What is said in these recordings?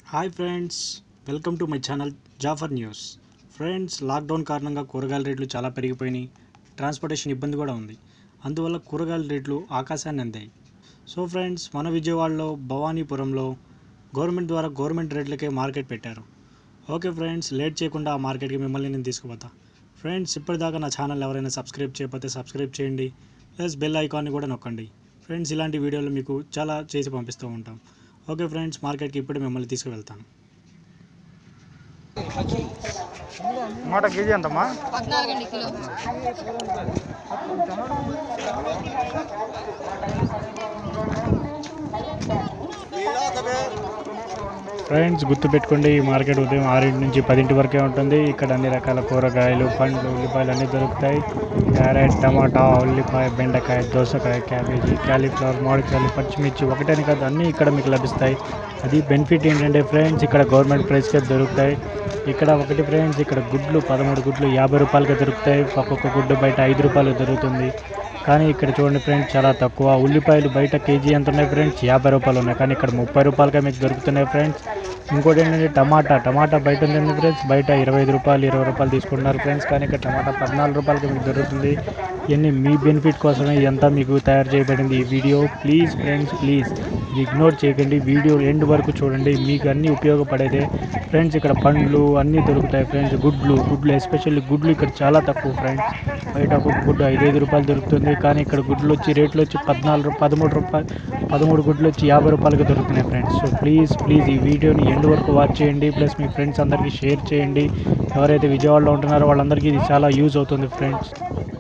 hi friends welcome to my channel Jafar news friends lockdown కారణంగా కూరగాయల రేట్లు చాలా పెరిగిపోయినాయి ట్రాన్స్పోర్టేషన్ ఇబ్బంది కూడా ఉంది అందువల్ల కూరగాయల రేట్లు ఆకాశాన్ని అందాయి సో ఫ్రెండ్స్ మన విజయవాడలో భవానీపురంలో గవర్నమెంట్ ద్వారా గవర్నమెంట్ రేట్లకే మార్కెట్ పెట్టారు ఓకే ఫ్రెండ్స్ లేట్ చేయకుండా ఆ మార్కెట్కి మిమ్మల్ని నేను తీసుకుపోతా ఫ్రెండ్స్ ఇప్పటిదాకా నా ఛానల్ ఎవరైనా సబ్స్క్రైబ్ చేయకపోతే సబ్స్క్రైబ్ చేయండి ప్లస్ బెల్ ఐకాన్ని కూడా నొక్కండి ఫ్రెండ్స్ ఇలాంటి వీడియోలు మీకు చాలా చేసి పంపిస్తూ ఉంటాం ఓకే ఫ్రెండ్స్ మార్కెట్కి ఇప్పుడే మిమ్మల్ని తీసుకువెళ్తాను టమాటా కేజీ ఎంతమ్మా పద్నాలుగండి కిలో ఫ్రెండ్స్ గుర్తుపెట్టుకోండి ఈ మార్కెట్ ఉదయం ఆరింటి నుంచి పదింటి వరకే ఉంటుంది ఇక్కడ అన్ని రకాల కూరగాయలు పండ్లు ఉల్లిపాయలు అన్నీ దొరుకుతాయి క్యారెట్ టమాటా ఉల్లిపాయ బెండకాయ దోసకాయ క్యాబేజీ క్యాలీఫ్లవర్ మామిడికాయలు పచ్చిమిర్చి ఒకటని కాదు అన్నీ ఇక్కడ మీకు లభిస్తాయి అది బెనిఫిట్ ఏంటంటే ఫ్రెండ్స్ ఇక్కడ గవర్నమెంట్ ప్రైస్కే దొరుకుతాయి ఇక్కడ ఒకటి ఫ్రెండ్స్ ఇక్కడ గుడ్లు పదమూడు గుడ్లు యాభై రూపాయలకే దొరుకుతాయి ఒక్కొక్క గుడ్డు బయట ఐదు రూపాయలు దొరుకుతుంది కానీ ఇక్కడ చూడండి ఫ్రెండ్స్ చాలా తక్కువ ఉల్లిపాయలు బయట కేజీ ఎంత ఉన్నాయి ఫ్రెండ్స్ యాభై రూపాయలు ఉన్నాయి కానీ ఇక్కడ ముప్పై రూపాయలకే మీకు దొరుకుతున్నాయి ఫ్రెండ్స్ ఇంకోటి ఏంటంటే టమాటా టమాటా బయట ఉంది ఫ్రెండ్స్ బయట ఇరవై ఐదు రూపాయలు ఇరవై రూపాయలు తీసుకుంటున్నారు ఫ్రెండ్స్ కానీ ఇక్కడ టమాటా పద్నాలుగు రూపాయలకి మీకు దొరుకుతుంది ఇవన్నీ మీ బెనిఫిట్ కోసమే ఇదంతా మీకు తయారు చేయబడింది ఈ వీడియో ప్లీజ్ ఫ్రెండ్స్ ప్లీజ్ ఇది ఇగ్నోర్ చేయకండి వీడియో ఎండ్ వరకు చూడండి మీకు అన్నీ ఉపయోగపడేదే ఫ్రెండ్స్ ఇక్కడ పండ్లు అన్నీ దొరుకుతాయి ఫ్రెండ్స్ గుడ్లు గుడ్లు ఎస్పెషల్లీ గుడ్లు ఇక్కడ చాలా తక్కువ ఫ్రెండ్స్ బయట ఒక గుడ్డు ఐదైదు రూపాయలు దొరుకుతుంది కానీ ఇక్కడ గుడ్లు వచ్చి రేట్లు వచ్చి పద్నాలుగు రూ- పదమూడు రూపాయలు పదమూడు గుడ్లు వచ్చి యాభై రూపాయలకి దొరుకుతున్నాయి ఫ్రెండ్స్ సో ప్లీజ్ ప్లీజ్ ఈ వీడియోని ఎండ్ వరకు వాచ్ చేయండి ప్లస్ మీ ఫ్రెండ్స్ అందరికీ షేర్ చేయండి ఎవరైతే విజయవాడలో ఉంటున్నారో వాళ్ళందరికీ ఇది చాలా యూజ్ అవుతుంది ఫ్రెండ్స్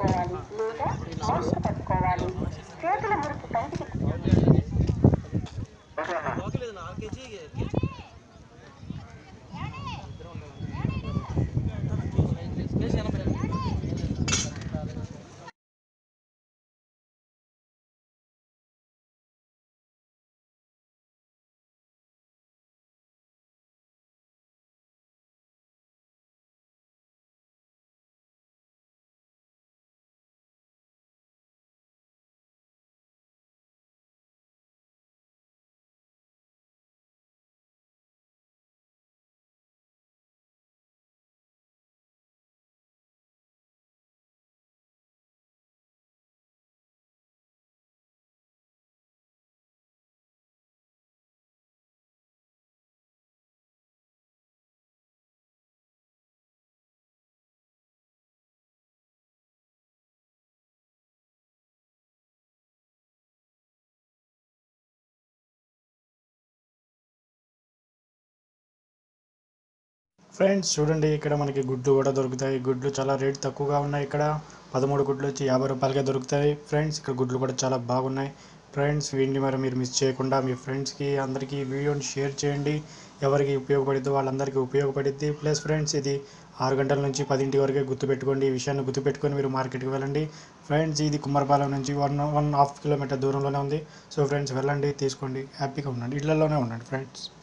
ఫ్రెండ్స్ చూడండి ఇక్కడ మనకి గుడ్లు కూడా దొరుకుతాయి గుడ్లు చాలా రేట్ తక్కువగా ఉన్నాయి ఇక్కడ పదమూడు గుడ్లు వచ్చి యాభై రూపాయలకే దొరుకుతాయి ఫ్రెండ్స్ ఇక్కడ గుడ్లు కూడా చాలా బాగున్నాయి ఫ్రెండ్స్ వీటిని మరి మీరు మిస్ చేయకుండా మీ ఫ్రెండ్స్కి అందరికీ ఈ వీడియోని షేర్ చేయండి ఎవరికి ఉపయోగపడిద్దో వాళ్ళందరికీ ఉపయోగపడిద్ది ప్లస్ ఫ్రెండ్స్ ఇది ఆరు గంటల నుంచి పదింటి వరకే గుర్తుపెట్టుకోండి ఈ విషయాన్ని గుర్తుపెట్టుకొని మీరు మార్కెట్కి వెళ్ళండి ఫ్రెండ్స్ ఇది కుమ్మరపాలెం నుంచి వన్ వన్ హాఫ్ కిలోమీటర్ దూరంలోనే ఉంది సో ఫ్రెండ్స్ వెళ్ళండి తీసుకోండి హ్యాపీగా ఉండండి ఇళ్లలోనే ఉండండి ఫ్రెండ్స్